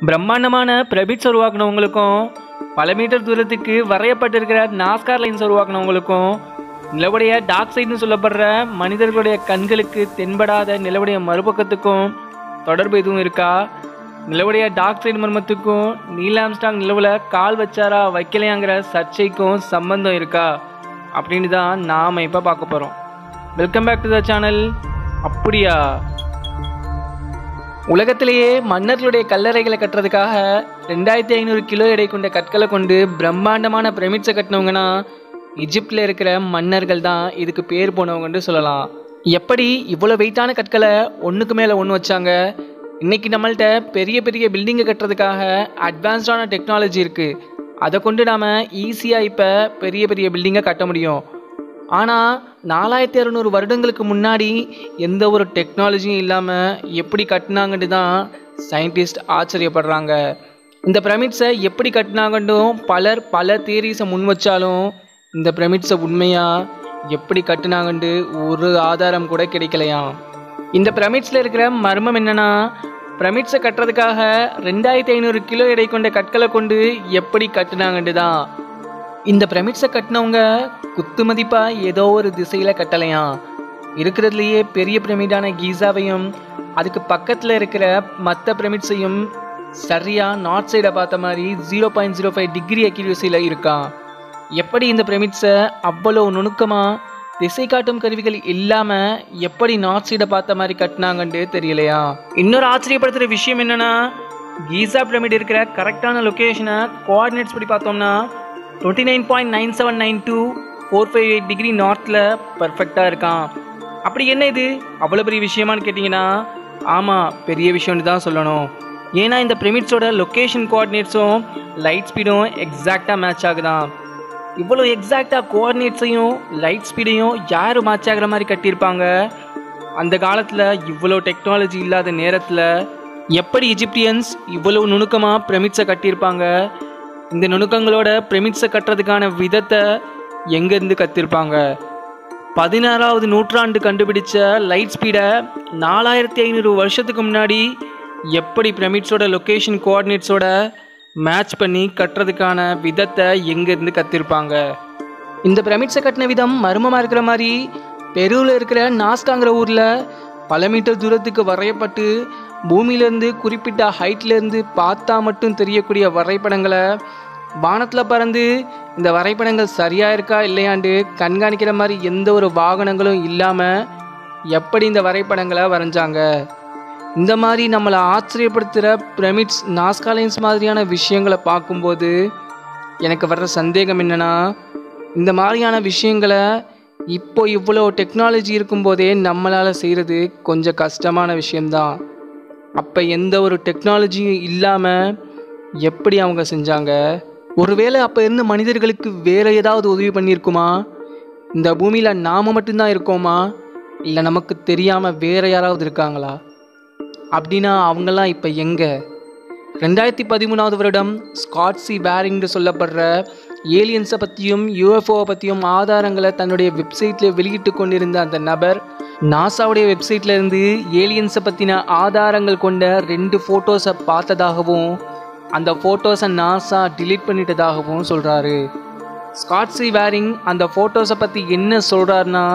பிரம்மாண்டமான பிரபிட்ஸ் உருவாக்குனவங்களுக்கும் பல மீட்டர் தூரத்துக்கு வரையப்பட்டிருக்கிற நாஸ்கார் லைன்ஸ் உருவாக்குனவங்களுக்கும் நிலவுடைய டார்க் சைடுன்னு சொல்லப்படுற மனிதர்களுடைய கண்களுக்கு தென்படாத நிலவுடைய மறுபக்கத்துக்கும் தொடர்பு எதுவும் இருக்கா நிலவுடைய டார்க் சைடு மர்மத்துக்கும் நீலாம்ஸ்டாங் நிலவுல கால் வச்சாரா வைக்கலையாங்கிற சர்ச்சைக்கும் சம்பந்தம் இருக்கா அப்படின்னு தான் நாம் இப்போ பார்க்க போகிறோம் welcome back to the channel அப்படியா உலகத்திலேயே மன்னர்களுடைய கல்லறைகளை கட்டுறதுக்காக ரெண்டாயிரத்தி ஐநூறு கிலோ எடை கொண்ட கற்களை கொண்டு பிரம்மாண்டமான பிரமிட்ஸை கட்டினவங்கன்னா எஜிப்டில் இருக்கிற மன்னர்கள் தான் இதுக்கு பேர் போனவங்கன்னு சொல்லலாம் எப்படி இவ்வளோ வெயிட்டான கற்களை ஒன்றுக்கு மேலே ஒன்று வச்சாங்க இன்னைக்கு நம்மள்ட்ட பெரிய பெரிய பில்டிங்கை கட்டுறதுக்காக அட்வான்ஸ்டான டெக்னாலஜி இருக்குது அதை கொண்டு நாம் ஈஸியாக இப்போ பெரிய பெரிய பில்டிங்கை கட்ட முடியும் ஆனால் நாலாயிரத்தி அறநூறு வருடங்களுக்கு முன்னாடி எந்த ஒரு டெக்னாலஜியும் இல்லாமல் எப்படி கட்டினாங்கன்னு தான் சயின்டிஸ்ட் ஆச்சரியப்படுறாங்க இந்த பிரமிட்ஸை எப்படி கட்டினாங்கன்னும் பலர் பல தியரிஸை முன் வச்சாலும் இந்த பிரமிட்ஸை உண்மையாக எப்படி கட்டினாங்கன்ட்டு ஒரு ஆதாரம் கூட கிடைக்கலையாம் இந்த பிரமிட்ஸில் இருக்கிற மர்மம் என்னன்னா பிரமிட்ஸை கட்டுறதுக்காக ரெண்டாயிரத்தி ஐநூறு கிலோ எடை கொண்ட கற்களை கொண்டு எப்படி கட்டினாங்கன்ட்டு தான் இந்த பிரமிட்ஸை கட்டினவங்க குத்து மதிப்பா ஏதோ ஒரு திசையில கட்டலையாம் இருக்கிறதுலையே பெரிய பிரமிடான கீசாவையும் அதுக்கு பக்கத்தில் இருக்கிற மற்ற பிரமிட்ஸையும் சரியா நார்த் சைடை பார்த்த மாதிரி zero point zero five degree அக்யூரஸியில் இருக்கான் எப்படி இந்த பிரமிட்ஸை அவ்வளோ நுணுக்கமாக திசை காட்டும் கருவிகள் இல்லாமல் எப்படி நார்த் சைடை பார்த்த மாதிரி கட்டினாங்கன்ட்டு தெரியலையா இன்னொரு ஆச்சரியப்படுத்துகிற விஷயம் என்னன்னா கீசா பிரமிட் இருக்கிற கரெக்டான லொக்கேஷனை கோஆர்டினேட்ஸ் படி பார்த்தோம்னா twenty nine point nine seven nine two four five eight degree நார்த்தில் பர்ஃபெக்டாக இருக்கான் அப்படி என்ன இது அவ்வளோ பெரிய விஷயமான்னு கேட்டிங்கன்னா ஆமாம் பெரிய விஷயம்னு தான் சொல்லணும் ஏன்னா இந்த பிரமிட்ஸோட லொக்கேஷன் கோஆர்டினேட்ஸும் லைட் ஸ்பீடும் எக்ஸாக்டாக மேட்ச் ஆகுதான் இவ்வளோ எக்ஸாக்டாக கோஆர்டினேட்ஸையும் லைட் ஸ்பீடையும் யார் மேட்ச் ஆகிற மாதிரி கட்டியிருப்பாங்க அந்த காலத்தில் இவ்வளோ டெக்னாலஜி இல்லாத நேரத்தில் எப்படி எஜிப்டியன்ஸ் இவ்வளோ நுணுக்கமாக பிரமிட்ஸை கட்டியிருப்பாங்க இந்த நுணுக்கங்களோட பிரமிட்ஸை கட்டுறதுக்கான விதத்தை எங்கேருந்து கத்திருப்பாங்க பதினாறாவது நூற்றாண்டு கண்டுபிடிச்ச லைட் ஸ்பீடை நாலாயிரத்தி ஐநூறு வருஷத்துக்கு முன்னாடி எப்படி பிரமிட்ஸோட லொக்கேஷன் கோஆர்டினேட்ஸோட மேட்ச் பண்ணி கட்டுறதுக்கான விதத்தை எங்கேருந்து கத்திருப்பாங்க இந்த பிரமிட்ஸை கட்டின விதம் மர்மமாக இருக்கிற மாதிரி பெருவில் இருக்கிற நாஸ்காங்கிற ஊரில் பல மீட்டர் தூரத்துக்கு வரையப்பட்டு பூமியிலேருந்து குறிப்பிட்ட ஹைட்லேருந்து பார்த்தா மட்டும் தெரியக்கூடிய வரைபடங்களை வானத்தில் பறந்து இந்த வரைபடங்கள் சரியாக இருக்கா இல்லையாண்டு கண்காணிக்கிற மாதிரி எந்த ஒரு வாகனங்களும் இல்லாமல் எப்படி இந்த வரைபடங்களை வரைஞ்சாங்க இந்த மாதிரி நம்மளை ஆச்சரியப்படுத்துகிற பிரமிட்ஸ் நாஸ்காலைன்ஸ் மாதிரியான விஷயங்களை பார்க்கும்போது எனக்கு வர்ற சந்தேகம் என்னென்னா இந்த மாதிரியான விஷயங்களை இப்போ இவ்வளோ டெக்னாலஜி இருக்கும்போதே நம்மளால் செய்கிறது கொஞ்சம் கஷ்டமான விஷயம்தான் அப்போ எந்த ஒரு டெக்னாலஜியும் இல்லாமல் எப்படி அவங்க செஞ்சாங்க ஒருவேளை அப்போ இருந்த மனிதர்களுக்கு வேறு ஏதாவது உதவி பண்ணியிருக்குமா இந்த பூமியில் நாம் மட்டும்தான் இருக்கோமா இல்லை நமக்கு தெரியாமல் வேறு யாராவது இருக்காங்களா அப்படின்னா அவங்கெல்லாம் இப்போ எங்கே ரெண்டாயிரத்தி பதிமூணாவது வருடம் ஸ்காட்சி பேரிங்னு சொல்லப்படுற ஏலியன்ஸை பற்றியும் யூஎஃப்ஓவை பற்றியும் ஆதாரங்களை தன்னுடைய வெப்சைட்டில் வெளியிட்டு கொண்டிருந்த அந்த நபர் நாசாவுடைய வெப்சைட்ல இருந்து ஏலியன்ஸை பற்றின ஆதாரங்கள் கொண்ட ரெண்டு ஃபோட்டோஸை பார்த்ததாகவும் அந்த ஃபோட்டோஸை நாசா டிலீட் பண்ணிட்டதாகவும் சொல்கிறாரு ஸ்காட்சி வேரிங் அந்த ஃபோட்டோஸை பற்றி என்ன சொல்கிறாருன்னா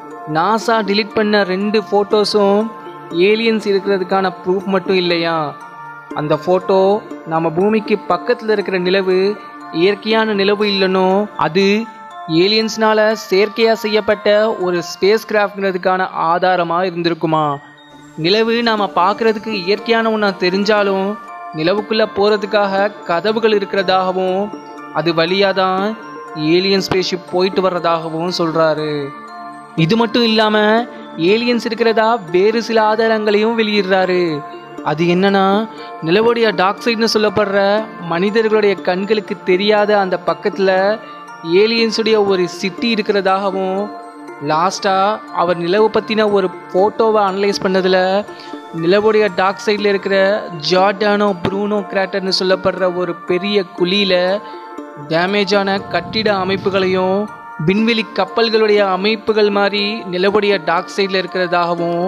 நாசா டிலீட் பண்ண ரெண்டு ஃபோட்டோஸும் ஏலியன்ஸ் இருக்கிறதுக்கான ப்ரூஃப் மட்டும் இல்லையா அந்த ஃபோட்டோ நம்ம பூமிக்கு பக்கத்தில் இருக்கிற நிலவு இயற்கையான நிலவு இல்லைனோ அது ஏலியன்ஸ்னால செயற்கையாக செய்யப்பட்ட ஒரு ஸ்பேஸ் கிராஃப்ட்ங்கிறதுக்கான ஆதாரமாக இருந்திருக்குமா நிலவு நாம் பார்க்குறதுக்கு இயற்கையான ஒன்றா தெரிஞ்சாலும் நிலவுக்குள்ளே போகிறதுக்காக கதவுகள் இருக்கிறதாகவும் அது வழியாக தான் ஏலியன் ஸ்பேஸ்ஷிப் போயிட்டு வர்றதாகவும் சொல்கிறாரு இது மட்டும் இல்லாமல் ஏலியன்ஸ் இருக்கிறதா வேறு சில ஆதாரங்களையும் வெளியிடுறாரு அது என்னன்னா நிலவுடைய டார்க் சைடுன்னு சொல்லப்படுற மனிதர்களுடைய கண்களுக்கு தெரியாத அந்த பக்கத்தில் ஏலியன்ஸுடைய ஒரு சிட்டி இருக்கிறதாகவும் லாஸ்ட்டாக அவர் நிலவு பற்றின ஒரு ஃபோட்டோவை அனலைஸ் பண்ணதில் நிலவுடைய டார்க் சைடில் இருக்கிற ஜார்டானோ ப்ரூனோ கிராட்டர்னு சொல்லப்படுற ஒரு பெரிய குழியில் டேமேஜான கட்டிட அமைப்புகளையும் விண்வெளி கப்பல்களுடைய அமைப்புகள் மாதிரி நிலவுடைய டார்க் சைடில் இருக்கிறதாகவும்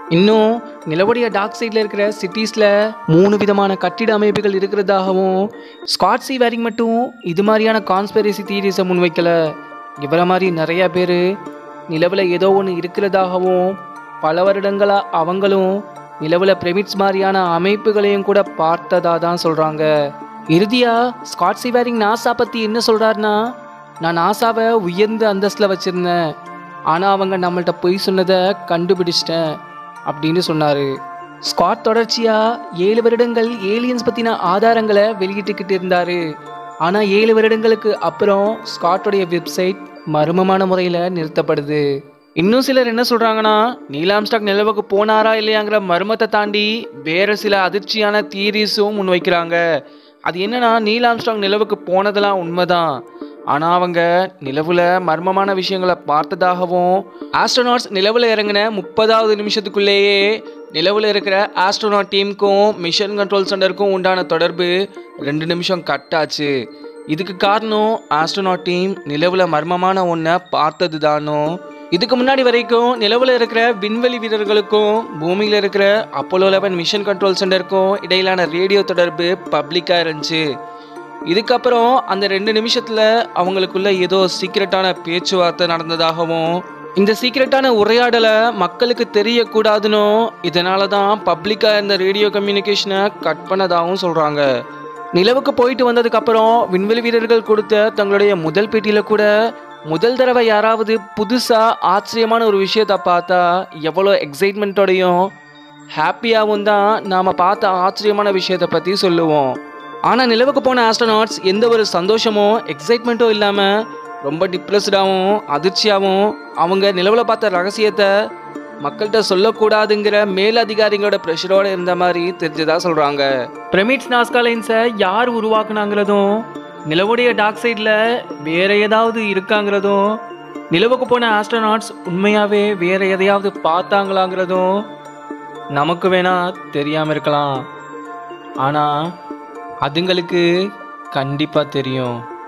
இன்னும் நிலவுடைய டார்க் சைடில் இருக்கிற சிட்டிஸில் மூணு விதமான கட்டிட அமைப்புகள் இருக்கிறதாகவும் ஸ்காட்சி வேரிங் மட்டும் இது மாதிரியான கான்ஸ்பெரசி தியரிஸை முன்வைக்கல இவரை மாதிரி நிறைய பேர் நிலவில் ஏதோ ஒன்று இருக்கிறதாகவும் பல வருடங்களாக அவங்களும் நிலவில் பிரமிட்ஸ் மாதிரியான அமைப்புகளையும் கூட பார்த்ததா தான் சொல்கிறாங்க இறுதியாக ஸ்காட்சி வேரிங் நாசா பற்றி என்ன சொல்கிறாருன்னா நான் நாசாவை உயர்ந்த அந்தஸ்தில் வச்சுருந்தேன் ஆனால் அவங்க நம்மள்ட்ட பொய் சொன்னதை கண்டுபிடிச்சிட்டேன் அப்படின்னு சொன்னார் ஸ்காட் தொடர்ச்சியாக ஏழு வருடங்கள் ஏலியன்ஸ் பற்றின ஆதாரங்களை வெளியிட்டுக்கிட்டு இருந்தார் ஆனால் ஏழு வருடங்களுக்கு அப்புறம் ஸ்காட்டோடைய வெப்சைட் மர்மமான முறையில் நிறுத்தப்படுது இன்னும் சிலர் என்ன சொல்கிறாங்கன்னா நீலாம்ஸ்டாக் நிலவுக்கு போனாரா இல்லையாங்கிற மர்மத்தை தாண்டி வேறு சில அதிர்ச்சியான தியரிஸும் முன்வைக்கிறாங்க அது என்னன்னா நீலாம்ஸ்டாக் நிலவுக்கு போனதெல்லாம் உண்மைதான் ஆனால் அவங்க நிலவில் மர்மமான விஷயங்களை பார்த்ததாகவும் ஆஸ்ட்ரோனாட்ஸ் நிலவில் இறங்கின முப்பதாவது நிமிஷத்துக்குள்ளேயே நிலவில் இருக்கிற ஆஸ்ட்ரோனாட் டீமுக்கும் மிஷன் கண்ட்ரோல் சென்டருக்கும் உண்டான தொடர்பு ரெண்டு நிமிஷம் கட் ஆச்சு இதுக்கு காரணம் ஆஸ்ட்ரோனாட் டீம் நிலவில் மர்மமான ஒன்றை பார்த்தது தானோ இதுக்கு முன்னாடி வரைக்கும் நிலவில் இருக்கிற விண்வெளி வீரர்களுக்கும் பூமியில் இருக்கிற அப்போலோ லெவன் மிஷன் கண்ட்ரோல் சென்டருக்கும் இடையிலான ரேடியோ தொடர்பு பப்ளிக்காக இருந்துச்சு இதுக்கப்புறம் அந்த ரெண்டு நிமிஷத்தில் அவங்களுக்குள்ள ஏதோ சீக்கிரட்டான பேச்சுவார்த்தை நடந்ததாகவும் இந்த சீக்கிரட்டான உரையாடலை மக்களுக்கு தெரியக்கூடாதுன்னு இதனால தான் பப்ளிக்காக இருந்த ரேடியோ கம்யூனிகேஷனை கட் பண்ணதாகவும் சொல்கிறாங்க நிலவுக்கு போயிட்டு வந்ததுக்கப்புறம் விண்வெளி வீரர்கள் கொடுத்த தங்களுடைய முதல் பேட்டியில் கூட முதல் தடவை யாராவது புதுசாக ஆச்சரியமான ஒரு விஷயத்தை பார்த்தா எவ்வளோ எக்ஸைட்மெண்ட்டோடையும் ஹாப்பியாகவும் தான் நாம் பார்த்த ஆச்சரியமான விஷயத்தை பற்றி சொல்லுவோம் ஆனால் நிலவுக்கு போன ஆஸ்ட்ரோனாட்ஸ் எந்த ஒரு சந்தோஷமோ எக்ஸைட்மெண்ட்டும் இல்லாமல் ரொம்ப டிப்ரெஸ்டாகவும் அதிர்ச்சியாகவும் அவங்க நிலவில் பார்த்த ரகசியத்தை மக்கள்கிட்ட சொல்லக்கூடாதுங்கிற மேலதிகாரிகளோட ப்ரெஷரோட இருந்த மாதிரி தெரிஞ்சதா சொல்கிறாங்க பிரமிட்ஸ் நாஸ்கா லைன்ஸை யார் உருவாக்குனாங்கிறதும் நிலவுடைய டார்க் சைடில் வேற ஏதாவது இருக்காங்கிறதும் நிலவுக்கு போன ஆஸ்ட்ரோனாட்ஸ் உண்மையாகவே வேற எதையாவது பார்த்தாங்களாங்கிறதும் நமக்கு வேணா தெரியாமல் இருக்கலாம் ஆனால் அதுங்களுக்கு கண்டிப்பாக தெரியும்